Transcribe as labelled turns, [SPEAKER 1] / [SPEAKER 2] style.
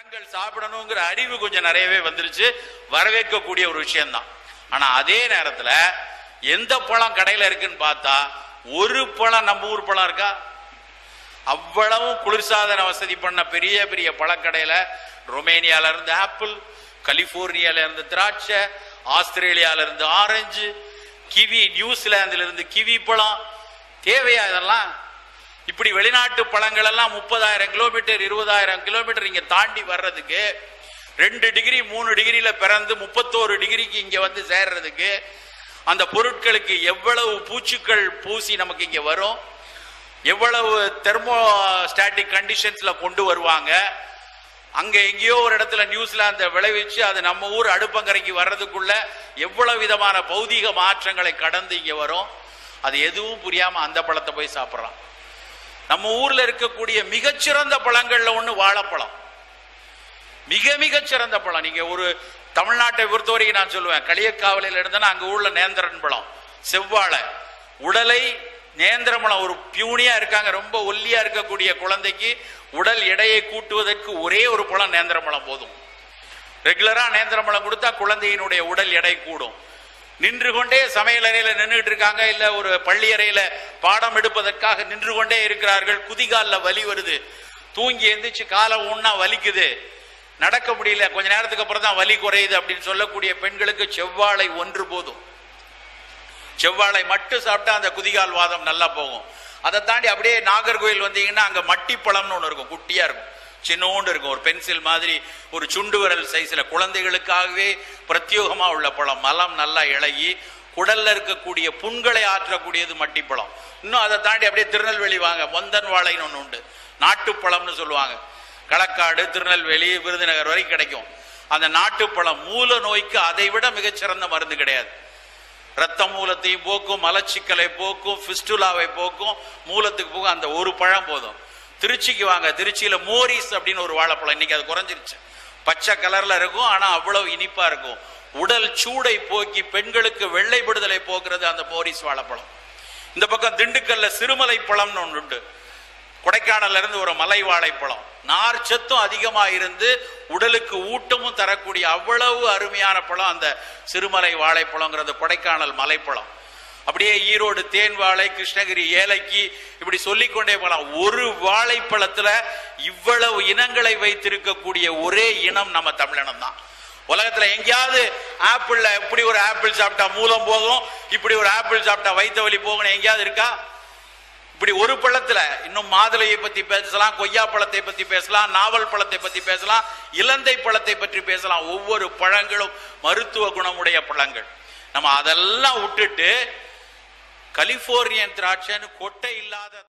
[SPEAKER 1] பழங்கள் சாப்பிடணுங்கிற அறிவு கொஞ்சம் நிறையவே வந்துருச்சு வரவேற்கக்கூடிய ஒரு விஷயம்தான் ஆனா அதே நேரத்துல எந்த பழம் கடையில இருக்குன்னு பார்த்தா ஒரு பழம் நம்ம ஊர் பழம் இருக்கா அவ்வளவும் குளிர்சாதன வசதி பண்ண பெரிய பெரிய பழக்கடையில ரொமேனியால இருந்து ஆப்பிள் கலிபோர்னியால இருந்து திராட்சை ஆஸ்திரேலியால இருந்து ஆரஞ்சு கிவி நியூசிலாந்துல இருந்து கிவி பழம் தேவையா இதெல்லாம் இப்படி வெளிநாட்டு பழங்கள் எல்லாம் முப்பதாயிரம் கிலோமீட்டர் இருபதாயிரம் கிலோமீட்டர் இங்க தாண்டி வர்றதுக்கு ரெண்டு டிகிரி மூணு டிகிரியில பிறந்து முப்பத்தோரு டிகிரிக்கு இங்க வந்து சேர்றதுக்கு அந்த பொருட்களுக்கு எவ்வளவு பூச்சிகள் பூசி நமக்கு இங்க வரும் எவ்வளவு தெர்மோ ஸ்டாட்டிக் கண்டிஷன்ஸ்ல கொண்டு வருவாங்க அங்க எங்கேயோ ஒரு இடத்துல நியூசிலாந்த விளைவிச்சு அது நம்ம ஊர் அடுப்பங்கரைக்கு வர்றதுக்குள்ள எவ்வளவு விதமான பௌதீக மாற்றங்களை கடந்து இங்க வரும் அது எதுவும் புரியாம அந்த பழத்தை போய் சாப்பிடுறான் நம்ம ஊர்ல இருக்கக்கூடிய மிகச்சிறந்த பழங்கள்ல ஒண்ணு வாழைப்பழம் மிக மிக சிறந்த பழம் நீங்க ஒரு தமிழ்நாட்டை பொறுத்தவரைக்கும் நான் சொல்லுவேன் களியக்காவலையில் இருந்தனா அங்க ஊர்ல நேந்திரன் பழம் செவ்வாழை உடலை நேந்திரமலம் ஒரு பியூனியா இருக்காங்க ரொம்ப ஒல்லியா இருக்கக்கூடிய குழந்தைக்கு உடல் எடையை கூட்டுவதற்கு ஒரே ஒரு பழம் நேந்திரமலம் போதும் ரெகுலரா நேந்திரமலம் கொடுத்தா குழந்தையினுடைய உடல் எடை கூடும் நின்று கொண்டே சமையல் அறையில நின்றுட்டு இருக்காங்க இல்ல ஒரு பள்ளி அறையில பாடம் எடுப்பதற்காக நின்று கொண்டே இருக்கிறார்கள் குதிகால்ல வலி வருது தூங்கி எந்திரிச்சு காலை ஊன்னா வலிக்குது நடக்க முடியல கொஞ்ச நேரத்துக்கு அப்புறம் தான் வலி குறையுது அப்படின்னு சொல்லக்கூடிய பெண்களுக்கு செவ்வாழை ஒன்று போதும் செவ்வாழை மட்டும் சாப்பிட்டா அந்த குதிகால் வாதம் நல்லா போகும் அதை தாண்டி அப்படியே நாகர்கோயில் வந்தீங்கன்னா அங்க மட்டி பழம்னு ஒன்று இருக்கும் குட்டியா இருக்கும் சின்னோண்டு இருக்கும் ஒரு பென்சில் மாதிரி ஒரு சுண்டு விரல் சைஸ்ல குழந்தைகளுக்காகவே பிரத்யோகமா உள்ள பழம் மலம் நல்லா இழகி குடல்ல இருக்கக்கூடிய புண்களை ஆற்றக்கூடியது மட்டிப்பழம் இன்னும் அதை தாண்டி அப்படியே திருநெல்வேலி வாங்க மொந்தன் வாழைன்னு ஒன்று உண்டு நாட்டுப்பழம்னு சொல்லுவாங்க களக்காடு திருநெல்வேலி விருதுநகர் வரைக்கும் கிடைக்கும் அந்த நாட்டுப்பழம் மூல நோய்க்கு அதை விட மிகச்சிறந்த மருந்து கிடையாது ரத்த மூலத்தையும் போக்கும் மலச்சிக்கலை போக்கும் ஃபிஸ்டுலாவை போக்கும் மூலத்துக்கு போகும் அந்த ஒரு பழம் போதும் திருச்சிக்கு வாங்க திருச்சியில மோரிஸ் அப்படின்னு ஒரு வாழைப்பழம் இன்னைக்கு அது குறைஞ்சிருச்சு பச்சை கலர்ல இருக்கும் ஆனா அவ்வளவு இனிப்பா இருக்கும் உடல் சூடை போக்கி பெண்களுக்கு வெள்ளைப்படுதலை போக்குறது அந்த மோரிஸ் வாழைப்பழம் இந்த பக்கம் திண்டுக்கல்ல சிறுமலை பழம்னு ஒன்று உண்டு கொடைக்கானல்ல இருந்து ஒரு மலை வாழைப்பழம் நார் சத்தும் அதிகமா இருந்து உடலுக்கு ஊட்டமும் தரக்கூடிய அவ்வளவு அருமையான பழம் அந்த சிறுமலை வாழைப்பழங்கிறது கொடைக்கானல் மலைப்பழம் அப்படியே ஈரோடு தேன் வாழை கிருஷ்ணகிரி ஏலைக்கு இப்படி சொல்லிக்கொண்டே போகலாம் ஒரு வாழைப்பழத்துல இவ்வளவு இனங்களை வைத்திருக்கக்கூடிய ஒரே இனம் நம்ம தமிழினம் தான் உலகத்துல எங்கேயாவது ஆப்பிள்ல இப்படி ஒரு ஆப்பிள் சாப்பிட்டா மூலம் போகும் இப்படி ஒரு ஆப்பிள் சாப்பிட்டா வயிற்று வலி போகணும் எங்கேயாவது இருக்கா இப்படி ஒரு பழத்துல இன்னும் மாதுளையை பத்தி பேசலாம் கொய்யா பழத்தை பத்தி பேசலாம் நாவல் பழத்தை பத்தி பேசலாம் இலந்தை பழத்தை பற்றி பேசலாம் ஒவ்வொரு பழங்களும் மருத்துவ குணமுடைய பழங்கள் நம்ம அதெல்லாம் விட்டுட்டு கலிபோர்னியன் திராட்சைன்னு கொட்டை இல்லாத